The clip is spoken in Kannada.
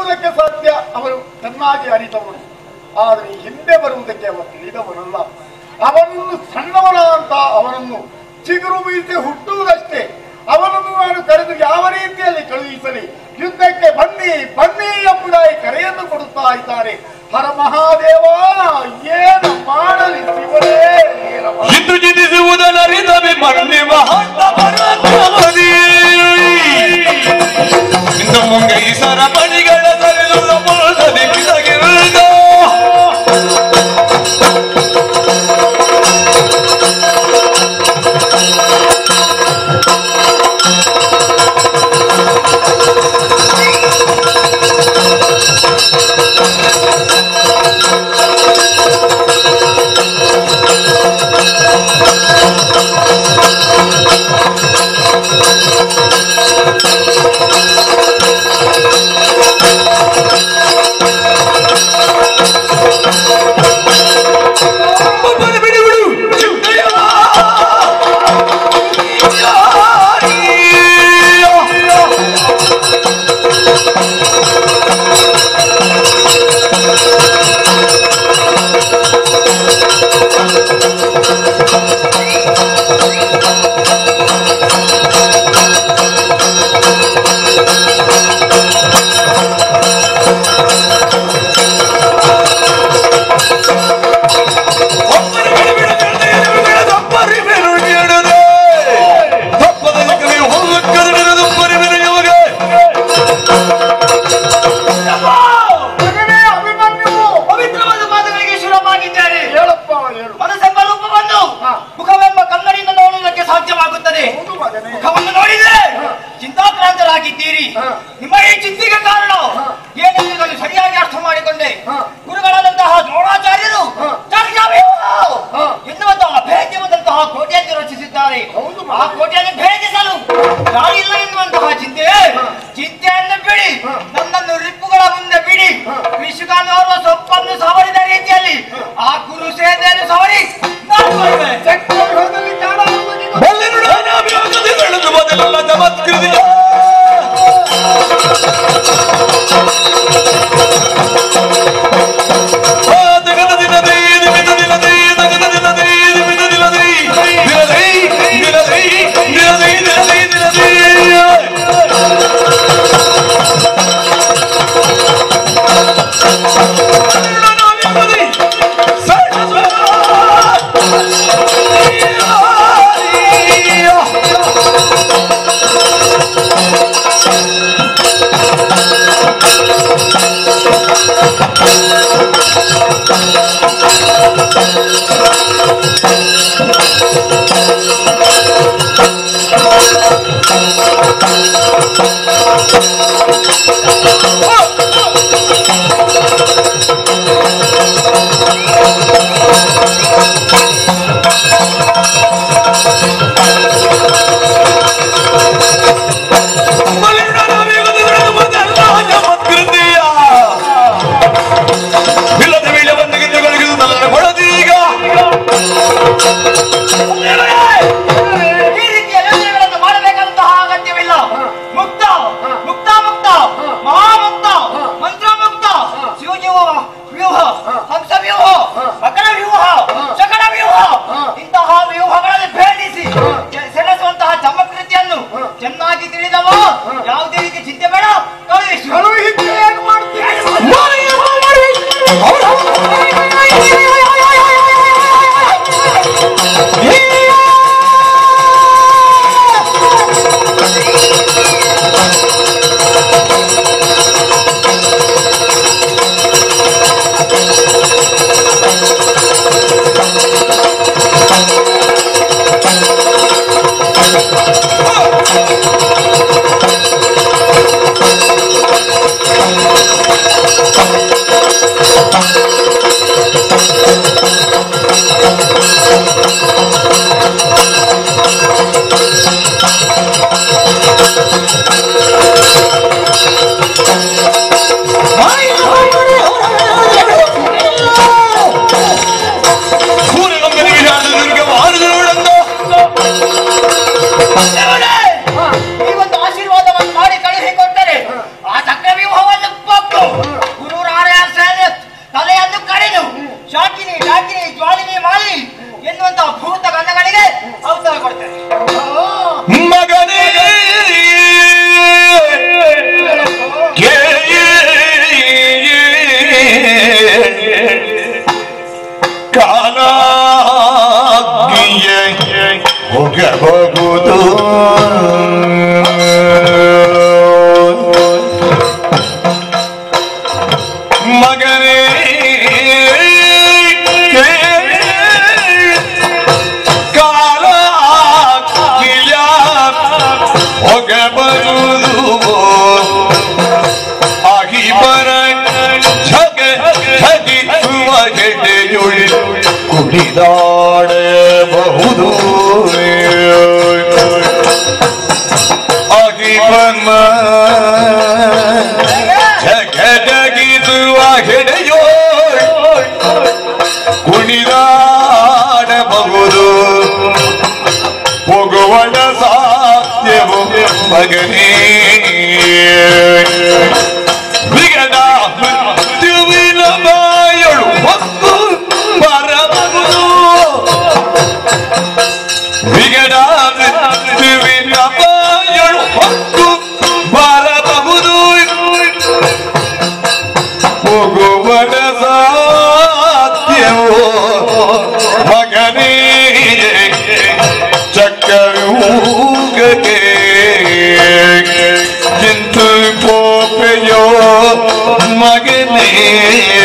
ಬರುವುದಕ್ಕೆ ಸಾಧ್ಯ ಅವರು ಚೆನ್ನಾಗಿ ಅರಿತವನು ಆದರೆ ಹಿಂದೆ ಬರುವುದಕ್ಕೆ ಅವರು ತಿಳಿದವನಲ್ಲ ಅವನನ್ನು ಸಣ್ಣವನ ಅಂತ ಅವನನ್ನು ಚಿಗುರು ಬೀಸಿ ಹುಟ್ಟುವುದಷ್ಟೇ ಅವನನ್ನು ನಾನು ಕರೆದು ಯಾವ ರೀತಿಯಲ್ಲಿ ಕಳುಹಿಸಲಿ ಯುದ್ಧಕ್ಕೆ ಬನ್ನಿ ಬನ್ನಿ ಎಂಬುದಾಗಿ ಕರೆಯನ್ನು ಕೊಡುತ್ತಾ ಇದ್ದಾರೆ ಹರ ಮಹಾದೇವ ಏನು ಮಾಡಲಿ ಶಿವರೇ ಏನು ಮಾಡಲಿ? ಇಂದು ಜಿನಿಸುವುದನರಿತವೆ ಮಣ್ಣಿ ಮಹಾಂತ ಪರ್ವತಮದಿ. ಇಂದು ಮುಂಗೆ ಈ ಸರಪಣಿಗಳ ತಲೆದು ಮೂಲದಿ ಬಿಸಗಿರುವುದು. ಒಬ್ಬನು ಬಿಡುಬಿಡು. ಚಿಂತೆಯ. ಒಬ್ಬನು ಬಿಡುಬಿಡು. ಚಿಂತೆಯನ್ನು ಬಿಡದೊಬ್ಬರಿ ಬೆರುಳಿಯಡದೆ. ತಪ್ಪದ ಕವಿ ಹೊಲ್ಲಕ್ಕದ ಬಿಡದೊಬ್ಬರಿ ಬೆರೆಯುವಗೆ. ಮಗನೇ ಅಭಿಮನ್ಯು ಪವಿತ್ರವಾದ ಮಾತುಗಳಿಗೆ ಶುರುವಾಗಿದ್ದಾರೆ ಹೇಳಪ್ಪ ಹೇಳು ಮನಸ್ಸೆಂಬ ರೂಪವನ್ನು ಹಾ. ಮುಖವೆಂಬ ಕನ್ನಡಿಯಿಂದ ನೋಡುವುದಕ್ಕೆ ಸಾಧ್ಯವಾಗುತ್ತದೆ ಹೌದು ಮಗನೇ ಮುಖವನ್ನು ನೋಡಿದ್ರೆ ಚಿಂತಾಕ್ರಾಂತರಾಗಿದ್ದೀರಿ ಹಾ. ನಿಮ್ಮ ಈ ಚಿಂತೆಗೆ ಕಾರಣ ಹಾ. ಏನೆಂಬುದನ್ನು ಸರಿಯಾಗಿ ಅರ್ಥ ಮಾಡಿಕೊಂಡೆ ಹಾ. ಗುರುಗಳಾದಂತಹ ದ್ರೋಣಾಚಾರ್ಯರು ಹಾ. ಚರ್ಚಾವ್ಯೂಹ ಹಾ. ಎನ್ನುವಂತಹ ಭೇದ್ಯವಾದಂತಹ ಕೋಟೆಯನ್ನು ರಚಿಸಿದ್ದಾರೆ ಹೌದು ಆ ಕೋಟೆಯನ್ನು ಭೇದಿಸಲು ಯಾರಿಲ್ಲ ಎನ್ನುವಂತಹ ಚಿಂತೆ ಚಿಂತೆಯನ್ನು ಬಿಡಿ ಹಾ. ನನ್ನನ್ನು ರಿಪ್ಪುಗಳ ಮುಂದೆ ಬಿಡಿ ಹಾ. ವಿಷುಗಾನವರು ಸೊಪ್ಪನ್ನು ಸವರಿದ ರೀತಿಯಲ್ಲಿ ಆ ಗುರು ಸೇನೆಯನ್ನು ಸವರಿ ನಾನು ಬರುವೆ. ಚಕ್ರವ್ಯೂಹದಲ್ಲಿ ಕಾಣಾಡುವುದಕ್ಕೆ ಬಲ್ಲೆನು ನಾನಾಭಿಯೋಗದಿ ಬೆಳೆದು ಮೊದಲೆಲ್ಲ ಚಮತ್ಕೃತಿಯ. ಆ ತೆಗೆದ ದಿನದೇ, ದಿನದ ದಿನದೇ, ತೆಗೆದ ದಿನದೇ, ದಿನದ ದಿನದೇ, ದಿನದೇ, ದಿನದೇ, ದಿನದೇ, ದಿನದೇ, ದಿನದೇ. ನಾನಾಭಿಯೋಗದಿ ಇಲ್ಲದ ವೇಳೆ ಬಂದಿಗೆ ತೆಗೆದು ನನ್ನ ಕೊಡದೀಗ ಈ ರೀತಿಯ ಯೋಜನೆಗಳನ್ನು ಮಾಡಬೇಕಂತಹ ಅಗತ್ಯವಿಲ್ಲ ಮುಕ್ತ ಮುಕ್ತ ಮುಕ್ತ ಮಹಾಮುಕ್ತ ಹೋಗುವಡ ಸಾಧ್ಯವೋ ಮಗನೇ ಚಕ್ಕರೂಗಗೆ ಚಿಂತು ಪೋಪೆಯೋ ಮಗನೇ